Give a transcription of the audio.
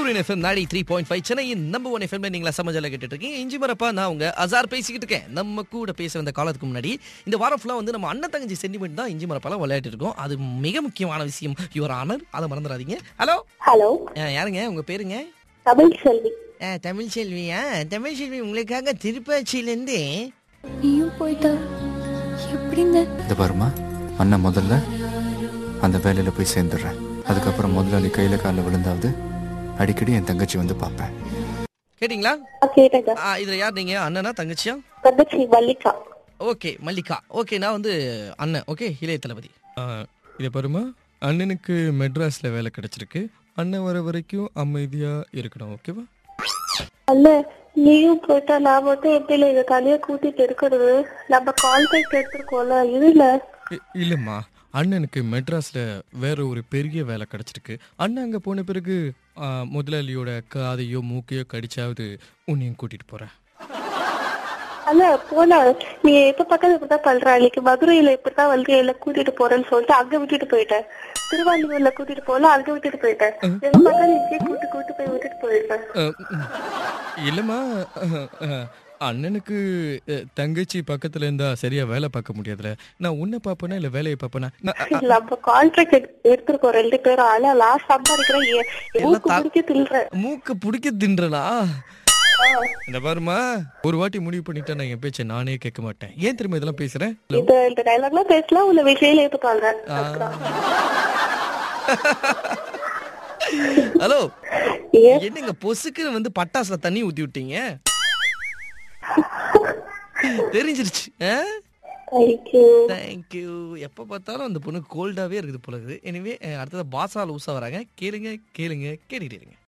சூரியன் FM ninety three point five சென்னையின் number one FM நீங்களா சமஜால கேட்டுட்டு இருக்கீங்க இஞ்சி மரப்பா நான் உங்க அசார் பேசிக்கிட்டு இருக்கேன் நம்ம கூட பேச வந்த காலத்துக்கு முன்னாடி இந்த வாரம் ஃபுல்லாக வந்து நம்ம அண்ணன் தங்கச்சி சென்டிமெண்ட் தான் இஞ்சி மரப்பால விளையாட்டு இருக்கோம் அது மிக முக்கியமான விஷயம் யுவர் ஆனர் அதை மறந்துடாதீங்க ஹலோ ஹலோ யாருங்க உங்க பேருங்க தமிழ் செல்வி ஆ, தமிழ் செல்வியா தமிழ் செல்வி உங்களுக்காக திருப்பாச்சியிலேருந்து நீயும் போயிட்டா எப்படிங்க இந்த பாருமா அண்ணன் முதல்ல அந்த வேலையில போய் சேர்ந்துடுறேன் அதுக்கப்புறம் முதலாளி கையில காலில் விழுந்தாவது அடிக்கடி என் தங்கச்சி வந்து பார்ப்பேன் கேட்டிங்களா ஆ, கேட்டேங்க ஆ, இதுல யார் நீங்க அண்ணனா தங்கச்சியா தங்கச்சி மல்லிகா ஓகே மல்லிகா ஓகே நான் வந்து அண்ணன் ஓகே இளைய தளபதி இதை பாருமா அண்ணனுக்கு மெட்ராஸ்ல வேலை கிடைச்சிருக்கு அண்ணன் வர வரைக்கும் அமைதியா இருக்கணும் ஓகேவா அல்ல நீயும் போயிட்டா நான் மட்டும் எப்படி இதை தனியா கூட்டிட்டு இருக்கிறது நம்ம கான்டாக்ட் எடுத்துருக்கோம்ல இதுல இ- இல்லம்மா அண்ணனுக்கு மெட்ராஸ்ல வேற ஒரு பெரிய வேலை கிடைச்சிருக்கு அண்ணன் அங்க போன பிறகு ஆ, முதலாளியோட காதையோ மூக்கையோ கடிச்சாவது உன்னையும் கூட்டிட்டு போறேன் அல்ல போனா நீ எப்ப பக்கத்துல இப்படிதான் பண்ற அன்னைக்கு மதுரையில இப்படிதான் வந்து என்ன கூட்டிட்டு போறேன்னு சொல்லிட்டு அங்க விட்டுட்டு போயிட்டேன் திருவான்மியூர்ல கூட்டிட்டு போல அங்க விட்டுட்டு போயிட்டேன் எங்க பக்கம் இங்கே கூட்டு கூட்டு போய் விட்டுட்டு போயிருக்கேன் அ, ம். இல்லம்மா அ, அ, அண்ணனுக்கு அ, தங்கச்சி பக்கத்துல இருந்தா சரியா வேலை பார்க்க முடியாதுல நான் உன்னை பாப்பேனா இல்ல வேலையை பாப்பேனா நான் அ, நம்ம கான்ட்ராக்ட் எடுத்திருக்கோம் ரெண்டு பேரும் ஆனா லாஸ்ட் சம்பாதிக்கிறேன் மூக்கு தா- முடிக்க தில்ற மூக்கு பிடிக்க தின்றனா இந்த பாருமா ஒரு வாட்டி முடிவு பண்ணிட்டா நான் என் பேச்சை நானே கேட்க மாட்டேன் ஏன் திரும்ப இதெல்லாம் பேசுறேன் இந்த இந்த டைலாக்லாம் பேசலாம் உன்னை விஷயம் ஏத்துப்பாங்க ஹலோ ஏன் என்னங்க பொசுக்குன்னு வந்து பட்டாசுல தண்ணி ஊத்தி விட்டீங்க தெரிஞ்சிருச்சு தேங்க்யூ தேங்க்யூ எப்ப பார்த்தாலும் அந்த பொண்ணு கோல்டாவே இருக்குது போல இருக்குது எனவே அடுத்தது பாசா லூசா வராங்க கேளுங்க கேளுங்க கேட்டுக்கிட்டே இருங்க